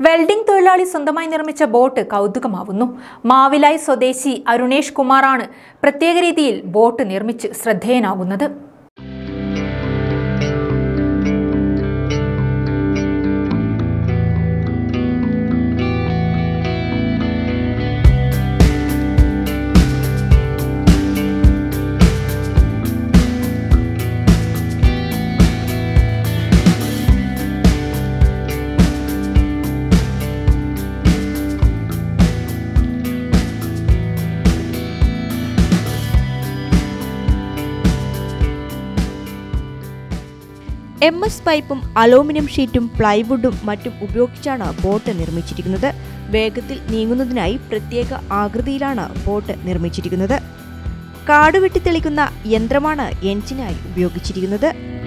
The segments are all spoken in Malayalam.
വെൽഡിംഗ് തൊഴിലാളി സ്വന്തമായി നിർമ്മിച്ച ബോട്ട് കൗതുകമാവുന്നു മാവിലായി സ്വദേശി അരുണേഷ് കുമാറാണ് പ്രത്യേക രീതിയിൽ ബോട്ട് നിർമ്മിച്ച് ശ്രദ്ധേയനാകുന്നത് എം എസ് പൈപ്പും അലൂമിനിയം ഷീറ്റും പ്ലൈവുഡും മറ്റും ഉപയോഗിച്ചാണ് ബോട്ട് നിർമ്മിച്ചിരിക്കുന്നത് വേഗത്തിൽ നീങ്ങുന്നതിനായി പ്രത്യേക ആകൃതിയിലാണ് ബോട്ട് നിർമ്മിച്ചിരിക്കുന്നത് കാട് വെട്ടിത്തെളിക്കുന്ന യന്ത്രമാണ് എൻജിനായി ഉപയോഗിച്ചിരിക്കുന്നത്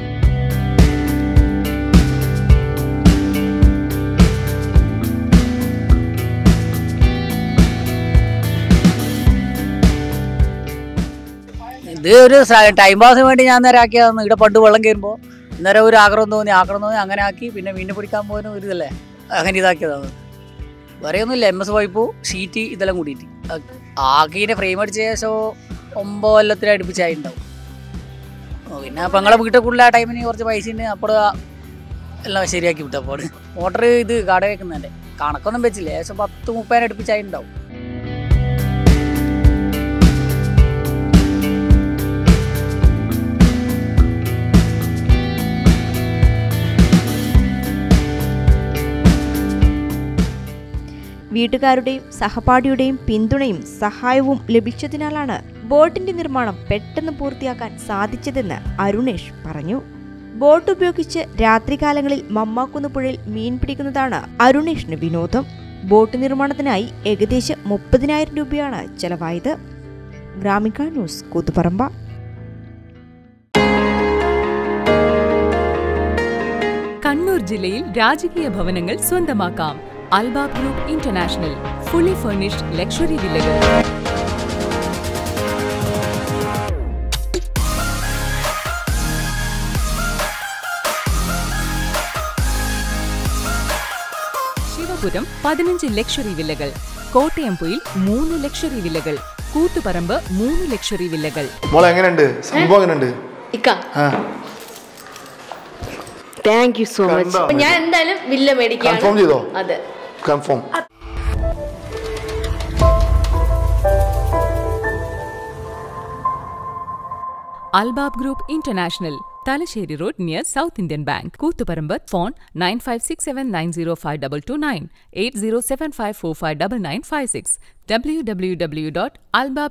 ഇത് ഒരു ടൈം പാസിന് വേണ്ടി ഞാൻ നേരെ ആക്കിയതാണ് ഇവിടെ പണ്ട് വെള്ളം കയറുമ്പോൾ നേരെ ഒരു ആഗ്രഹം തോന്നി ആഗ്രഹം തോന്നി അങ്ങനെ ആക്കി പിന്നെ മീൻ പിടിക്കാൻ പോകുന്ന ഒരു ഇതല്ലേ അങ്ങനെ ഇതാക്കിയതാണ് വേറെയൊന്നുമില്ല എം എസ് പൈപ്പ് ഷീറ്റ് ഇതെല്ലാം കൂടിയിട്ട് ആക്കിൻ്റെ ഫ്രെയിം അടിച്ച ശേഷം ഒമ്പത് കൊല്ലത്തിൽ അടുപ്പിച്ചായിട്ടുണ്ടാവും ഓ, പിന്നെ അപ്പം ഞങ്ങളെ വീട്ടിൽ ആ ടൈമിന് കുറച്ച് പൈസ ഉണ്ട് അപ്പോൾ എല്ലാം ശരിയാക്കി വിട്ടു അപ്പോൾ മോട്ടർ ഇത് കട വെക്കുന്നതിൻ്റെ കണക്കൊന്നും വെച്ചില്ല ഏകദേശം പത്ത് മുപ്പതിന് അടുപ്പിച്ചായിട്ടുണ്ടാവും വീട്ടുകാരുടെയും സഹപാഠിയുടെയും പിന്തുണയും സഹായവും ലഭിച്ചതിനാലാണ് ബോട്ടിന്റെ നിർമ്മാണം പെട്ടെന്ന് പൂർത്തിയാക്കാൻ സാധിച്ചതെന്ന് അരുണേഷ് പറഞ്ഞു ബോട്ട് ഉപയോഗിച്ച് രാത്രികാലങ്ങളിൽ മമ്മാക്കുന്ന് പുഴയിൽ മീൻ പിടിക്കുന്നതാണ് അരുണേഷിന് വിനോദം ബോട്ട് നിർമ്മാണത്തിനായി ഏകദേശം മുപ്പതിനായിരം രൂപയാണ് ചെലവായത് ഗ്രാമിക ന്യൂസ് കൂത്തുപറമ്പ കണ്ണൂർ ജില്ലയിൽ രാജകീയ ഭവനങ്ങൾ സ്വന്തമാക്കാം Albab group international fully furnished luxury വില്ലകൾ ശിവപുരം പതിനഞ്ച് ലക്ഷറി വില്ലകൾ കോട്ടയംപൊയിൽ മൂന്ന് ലക്ഷറി വില്ലകൾ കൂത്തുപറമ്പ് മൂന്ന് ലക്ഷറി വില്ലകൾ മോളെ എങ്ങനെയുണ്ട് സംഭവം എങ്ങനെയുണ്ട് ഇക്ക ആ താങ്ക് യു സോ മച്ച് കണ്ടോ? അപ്പൊ ഞാൻ എന്തായാലും വില്ല മേടിക്കാം കൺഫേം ചെയ്തോ അതെ confirm Albab group international Thalassery road near South Indian bank Koothuparamba phone nine five six seven nine zero five double two nine eight zero seven five four five double nine five six W W W dot അൽബാബ്